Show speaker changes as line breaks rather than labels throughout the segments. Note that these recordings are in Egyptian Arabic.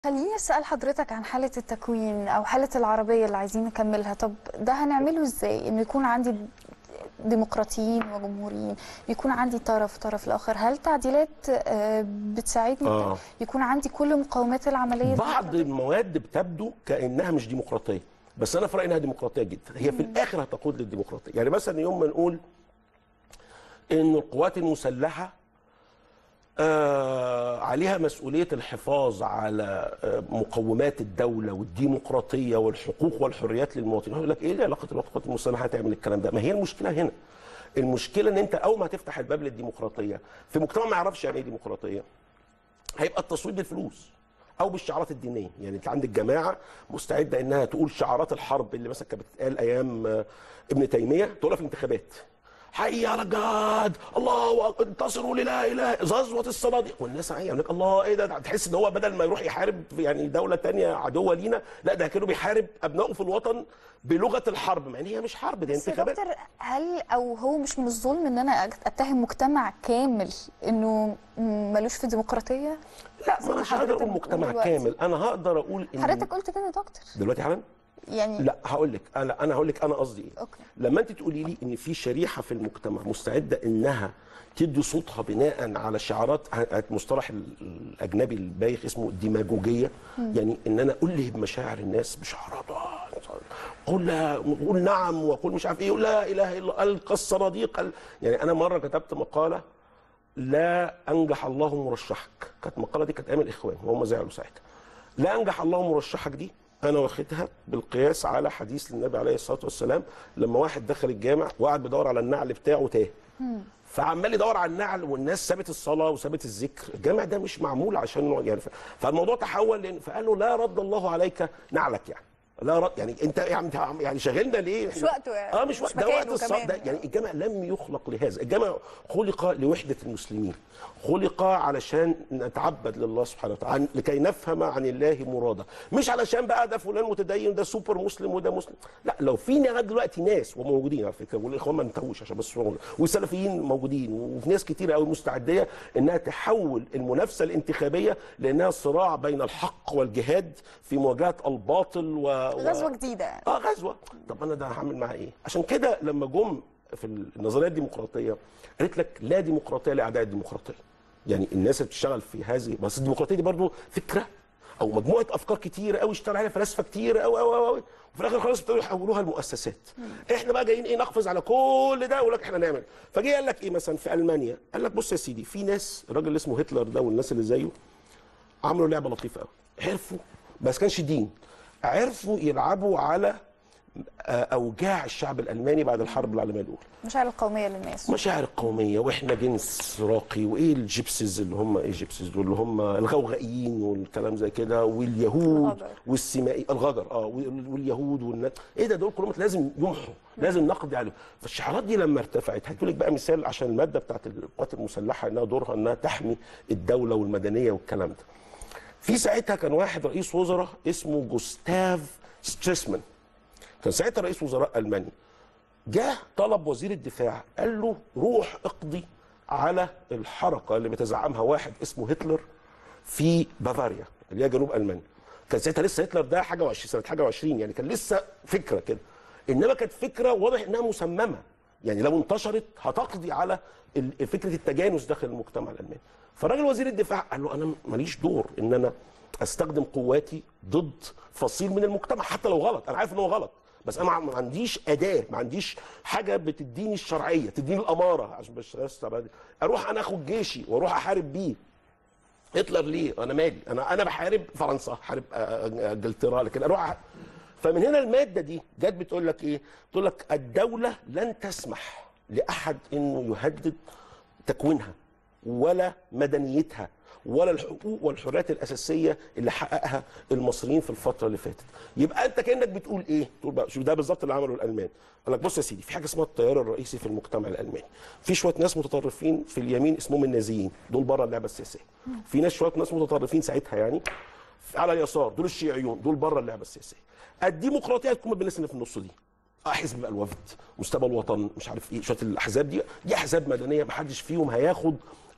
خليني اسال حضرتك عن حاله التكوين او حاله العربيه اللي عايزين نكملها طب ده هنعمله ازاي انه يكون عندي ديمقراطيين وجمهوريين يكون عندي طرف طرف الاخر هل تعديلات آه، بتساعدني
آه.
يكون عندي كل مقومات العمليه
بعض المواد بتبدو كانها مش ديمقراطيه بس انا في رايي انها ديمقراطيه جدا هي في الاخر هتقود للديمقراطيه يعني مثلا يوم ما نقول ان القوات المسلحه آه عليها مسؤوليه الحفاظ على آه مقومات الدوله والديمقراطيه والحقوق والحريات للمواطنين يقول لك ايه اللي علاقه القوات المسلحه تعمل الكلام ده ما هي المشكله هنا المشكله ان انت اول ما هتفتح الباب للديمقراطيه في مجتمع ما يعرفش يعني ايه ديمقراطيه هيبقى التصويت بالفلوس او بالشعارات الدينيه يعني انت عندك جماعه مستعده انها تقول شعارات الحرب اللي مثلا كانت بتتقال ايام آه، ابن تيميه تقولها في الانتخابات حي على الجهاد الله أكبر، انتصروا للا اله غزوه الصناديق والناس عيا يقول لك الله ايه ده تحس ان هو بدل ما يروح يحارب في يعني دوله تانية عدوه لينا لا ده كانه بيحارب ابنائه في الوطن بلغه الحرب مع ان هي مش حرب دي
بس يا
انتخابات
دكتور هل او هو مش من الظلم ان انا اتهم مجتمع كامل انه ملوش في ديمقراطيه
لا
زي
ما
ما
مش هقدر
حضرتك
اقول مجتمع
دلوقتي.
كامل انا هقدر اقول ان
حضرتك قلت كده يا دكتور
دلوقتي حالا
يعني
لا هقول لك انا انا هقول لك انا قصدي ايه
اوكي
لما انت تقولي لي ان في شريحه في المجتمع مستعده انها تدي صوتها بناء على شعارات المصطلح الاجنبي البايخ اسمه الديماجوجيه يعني ان انا الهب مشاعر الناس بشعارات آه، قول لا قول نعم وقول مش عارف ايه لا اله الا الله القى الصناديق ال- يعني انا مره كتبت مقاله لا انجح الله مرشحك كانت المقاله دي كانت ايام الاخوان وهم زعلوا ساعتها لا انجح الله مرشحك دي انا واخدها بالقياس على حديث للنبي عليه الصلاه والسلام لما واحد دخل الجامع وقعد بيدور على النعل بتاعه تاه فعمال يدور على النعل والناس سابت الصلاه وسابت الذكر الجامع ده مش معمول عشان نوع- يعني ف- فالموضوع تحول لأن فقال له لا رد الله عليك نعلك يعني لا رد يعني انت يعني يعني شغلنا ليه
مش وقته يعني،
اه مش
مش
وقت ده وقت
مكانه
الصلاه
كمان.
ده يعني الجامع لم يخلق لهذا الجامع خلق لوحدة المسلمين خلق علشان نتعبد لله سبحانه وتعالى عن- لكي نفهم عن الله مراده مش علشان بقى ده فلان متدين ده سوبر مسلم وده مسلم لا لو في لغايه دلوقتي ناس وموجودين على فكره والاخوان ما انتهوش عشان بس هم- والسلفيين موجودين وفي ناس كتير قوي مستعديه انها تحول المنافسه الانتخابيه لانها صراع بين الحق والجهاد في مواجهه الباطل و... و...
غزوه جديده يعني.
اه غزوه طب انا ده هعمل معاه ايه عشان كده لما جم في النظريه الديمقراطيه قالت لك لا ديمقراطيه لاعداء الديمقراطيه يعني الناس اللي بتشتغل في هذه بس الديمقراطيه دي برضو فكره او مجموعه افكار كتير قوي اشتغل عليها فلاسفه كتير قوي قوي قوي وفي الاخر خلاص ابتدوا يحولوها لمؤسسات احنا بقى جايين ايه نقفز على كل ده ويقول لك احنا نعمل فجه قال لك ايه مثلا في المانيا قال لك بص يا سيدي في ناس الراجل اللي اسمه هتلر ده والناس اللي زيه عملوا لعبه لطيفه قوي عرفوا بس كانش دين عرفوا يلعبوا على آه، اوجاع الشعب الالماني بعد الحرب العالميه الاولى
مشاعر القوميه للناس
مشاعر القوميه واحنا جنس راقي وايه الجيبسيز اللي هم ايه الجيبسيز دول اللي هم الغوغائيين والكلام زي كده واليهود
الغجر.
والسمائي الغجر اه وال- واليهود والناس ايه ده دول كلهم لازم يمحوا لازم نقضي عليهم فالشعارات دي لما ارتفعت هدي لك بقى مثال عشان الماده بتاعت القوات المسلحه انها دورها انها تحمي الدوله والمدنيه والكلام ده في ساعتها كان واحد رئيس وزراء اسمه جوستاف ستريسمان كان ساعتها رئيس وزراء المانيا جه طلب وزير الدفاع قال له روح اقضي على الحركه اللي بيتزعمها واحد اسمه هتلر في بافاريا اللي هي جنوب المانيا كان ساعتها لسه هتلر ده حاجه و20 سنه حاجه و20 يعني كان لسه فكره كده انما كانت فكره واضح انها مسممه يعني لو انتشرت هتقضي على ال- فكره التجانس داخل المجتمع الالماني فالراجل وزير الدفاع قال له انا ماليش دور ان انا استخدم قواتي ضد فصيل من المجتمع حتى لو غلط انا عارف ان هو غلط بس انا ما عنديش اداه ما عنديش حاجه بتديني الشرعيه تديني الاماره عشان مش اروح انا اخد جيشي واروح احارب بيه هتلر ليه انا مالي انا انا بحارب فرنسا حارب آه، انجلترا لكن اروح أح- فمن هنا الماده دي جت بتقول لك ايه بتقول لك الدوله لن تسمح لاحد انه يهدد تكوينها ولا مدنيتها ولا الحقوق والحريات الاساسيه اللي حققها المصريين في الفتره اللي فاتت يبقى انت كانك بتقول ايه تقول بقى شوف ده بالظبط اللي عمله الالمان قال لك بص يا سيدي في حاجه اسمها التيار الرئيسي في المجتمع الالماني في شويه ناس متطرفين في اليمين اسمهم النازيين دول بره اللعبه السياسيه في ناس شويه ناس متطرفين ساعتها يعني على اليسار دول الشيوعيون دول بره اللعبه السياسيه الديمقراطيه هتكون ما بين الناس اللي في النص دي اه حزب بقى الوفد مستقبل الوطن مش عارف ايه شويه الاحزاب دي دي احزاب مدنيه ما حدش فيهم هياخد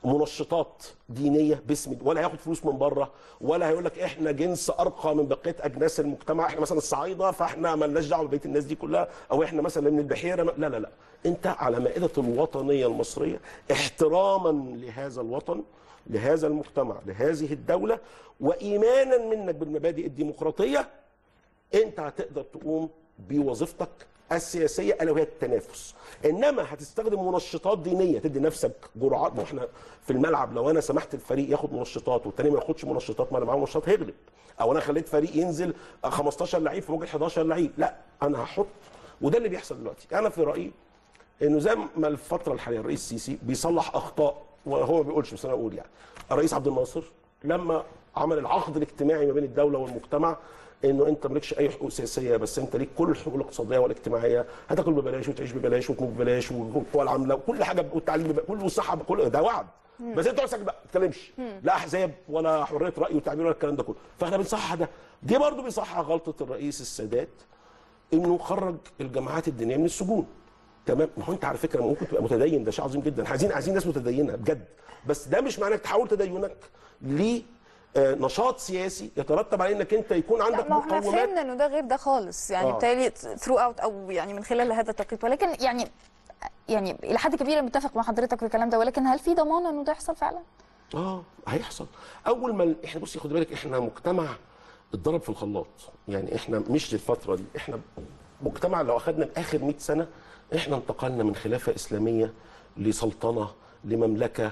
منشطات دينيه باسم ولا هياخد فلوس من بره ولا هيقول لك احنا جنس ارقى من بقيه اجناس المجتمع احنا مثلا الصعايده فاحنا مالناش دعوه ببقيه الناس دي كلها او احنا مثلا من البحيره لا لا لا انت على مائده الوطنيه المصريه احتراما لهذا الوطن لهذا المجتمع لهذه الدوله وايمانا منك بالمبادئ الديمقراطيه انت هتقدر تقوم بوظيفتك السياسيه الا وهي التنافس انما هتستخدم منشطات دينيه تدي نفسك جرعات ما احنا في الملعب لو انا سمحت الفريق ياخد منشطات والتاني ما ياخدش منشطات ما انا معاه منشطات هيغلب او انا خليت فريق ينزل 15 لعيب في مواجهه 11 لعيب لا انا هحط وده اللي بيحصل دلوقتي انا في رايي انه زي ما الفتره الحاليه الرئيس السيسي بيصلح اخطاء وهو ما بيقولش بس انا اقول يعني الرئيس عبد الناصر لما عمل العقد الاجتماعي ما بين الدوله والمجتمع انه انت مالكش اي حقوق سياسيه بس انت ليك كل الحقوق الاقتصاديه والاجتماعيه هتاكل ببلاش وتعيش ببلاش وتموت ببلاش والقوى العامله وكل حاجه والتعليم ببلاش كل والصحه كل ده وعد بس انت نفسك بقى ما تتكلمش لا احزاب ولا حريه راي وتعبير ولا الكلام ده كله فاحنا بنصحح ده دي برضه بيصحح غلطه الرئيس السادات انه خرج الجماعات الدينيه من السجون تمام ما هو انت على فكره ممكن تبقى متدين ده شيء عظيم جدا عايزين عايزين ناس متدينه بجد بس ده مش معناه انك تحول تدينك ل آه، نشاط سياسي يترتب عليه انك انت يكون عندك
لا ما هو احنا
مقومات
فهمنا انه ده غير ده خالص يعني
آه.
بالتالي ثرو اوت او يعني من خلال هذا التوقيت ولكن يعني يعني الى حد كبير متفق مع حضرتك في الكلام ده ولكن هل في ضمان انه ده يحصل فعلا؟
اه هيحصل اول ما احنا بصي خد بالك احنا مجتمع اتضرب في الخلاط يعني احنا مش الفتره دي احنا مجتمع لو اخذنا اخر 100 سنه احنا انتقلنا من خلافه اسلاميه لسلطنه لمملكه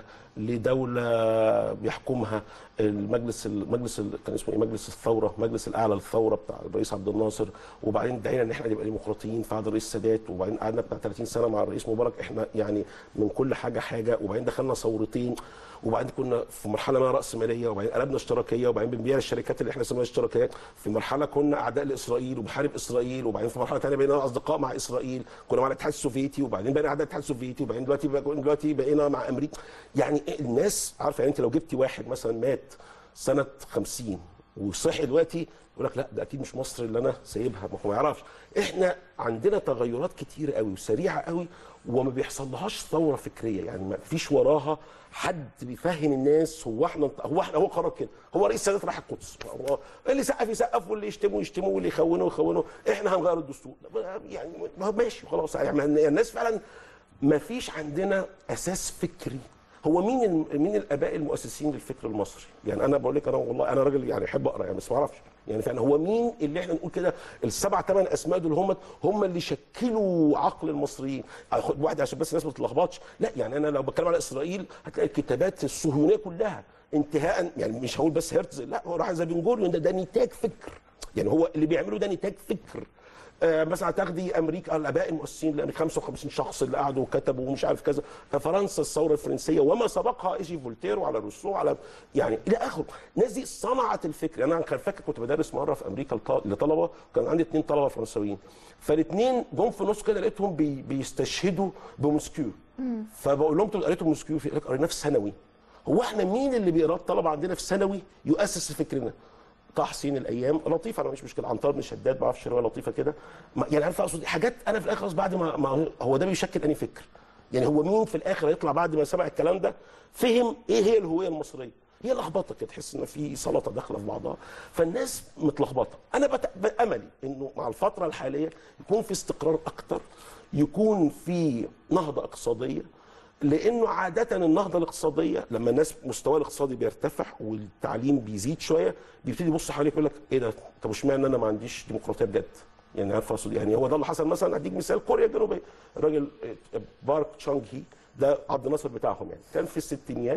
لدوله بيحكمها المجلس المجلس ال- كان اسمه ايه مجلس الثوره مجلس الاعلى للثوره بتاع الرئيس عبد الناصر وبعدين دعينا ان احنا نبقى ديمقراطيين في عهد الرئيس السادات وبعدين قعدنا بتاع 30 سنه مع الرئيس مبارك احنا يعني من كل حاجه حاجه وبعدين دخلنا ثورتين وبعدين كنا في مرحله ما راسماليه وبعدين قلبنا اشتراكيه وبعدين بنبيع الشركات اللي احنا سميناها اشتراكيات في مرحله كنا اعداء لاسرائيل وبحارب اسرائيل وبعدين في مرحله ثانيه بقينا اصدقاء مع اسرائيل كنا مع الاتحاد السوفيتي وبعدين بقينا اعداء الاتحاد السوفيتي وبعدين دلوقتي بقى- دلوقتي بقينا مع امريكا يعني إيه الناس عارفه يعني انت لو جبتي واحد مثلا مات سنه 50 وصحي دلوقتي يقول لك لا ده اكيد مش مصر اللي انا سايبها ما هو ما يعرفش احنا عندنا تغيرات كتير قوي وسريعه قوي وما بيحصلهاش ثوره فكريه يعني ما فيش وراها حد بيفهم الناس هو احنا هو احنا هو قرر كده هو رئيس السادات راح القدس هو اللي يسقف يسقف واللي يشتمه يشتمه واللي يخونه يخونه احنا هنغير الدستور يعني ما هو ماشي خلاص يعني الناس فعلا ما فيش عندنا اساس فكري هو مين ال- مين الاباء المؤسسين للفكر المصري؟ يعني انا بقول لك انا والله انا راجل يعني احب اقرا يعني بس ما اعرفش يعني فعلا هو مين اللي احنا نقول كده السبع ثمان اسماء دول هم هم اللي شكلوا عقل المصريين خد واحد عشان بس الناس ما تتلخبطش لا يعني انا لو بتكلم على اسرائيل هتلاقي الكتابات الصهيونيه كلها انتهاء يعني مش هقول بس هرتز لا هو راح زي بن جوريون ده ده نتاج فكر يعني هو اللي بيعمله ده نتاج فكر آه، مثلا تاخدي امريكا الاباء المؤسسين لامريكا 55 شخص اللي قعدوا وكتبوا ومش عارف كذا فرنسا الثوره الفرنسيه وما سبقها ايجي فولتير وعلى روسو على يعني الى اخره الناس دي صنعت الفكر انا كان فاكر كنت بدرس مره في امريكا لط- لطلبه كان عندي اثنين طلبه فرنساويين فالاثنين جم في نص كده لقيتهم بي بيستشهدوا بموسكيو فبقول لهم انتوا قريتوا موسكيو في قال قريناه في ثانوي هو احنا مين اللي بيقرا الطلبه عندنا في ثانوي يؤسس فكرنا طه حسين الايام لطيف انا مش مشكله عنتر بن شداد ما اعرفش روايه لطيفه كده ما- يعني عارف اقصد حاجات انا في الاخر خلاص بعد ما, ما هو ده بيشكل انهي فكر يعني هو مين في الاخر هيطلع بعد ما سمع الكلام ده فهم ايه هي الهويه المصريه هي لخبطه كده تحس ان في سلطه داخله في بعضها فالناس متلخبطه انا بت... باملي انه مع الفتره الحاليه يكون في استقرار اكتر يكون في نهضه اقتصاديه لانه عاده النهضه الاقتصاديه لما الناس مستواه الاقتصادي بيرتفع والتعليم بيزيد شويه بيبتدي يبص حواليك يقول لك ايه ده طب اشمعنى انا ما عنديش ديمقراطيه بجد يعني عارف اقصد يعني هو ده اللي حصل مثلا اديك مثال كوريا الجنوبيه الراجل آه، بارك تشانج هي ده عبد الناصر بتاعهم يعني كان في الستينيات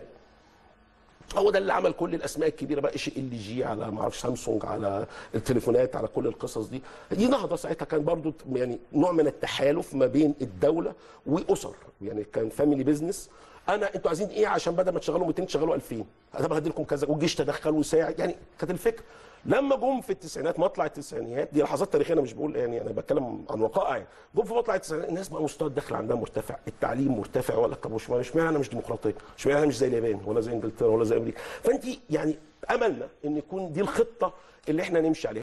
هو ده اللي عمل كل الاسماء الكبيره بقى شيء ال جي على ما اعرفش سامسونج على التليفونات على كل القصص دي دي نهضه ساعتها كان برضو يعني نوع من التحالف ما بين الدوله واسر يعني كان فاميلي بيزنس انا انتوا عايزين ايه عشان بدل ما تشغلوا 200 تشغلوا 2000 طب هدي لكم كذا والجيش تدخل وساعد يعني كانت الفكره لما جم في التسعينات مطلع التسعينات دي لحظات تاريخيه انا مش بقول يعني انا بتكلم عن وقائع يعني جم في مطلع التسعينات الناس بقى مستوى الدخل عندها مرتفع التعليم مرتفع ولا طب اشمعنى اشمعنى انا مش ديمقراطيه اشمعنى انا مش زي اليابان ولا زي انجلترا ولا زي امريكا فانت يعني املنا ان يكون دي الخطه اللي احنا نمشي عليها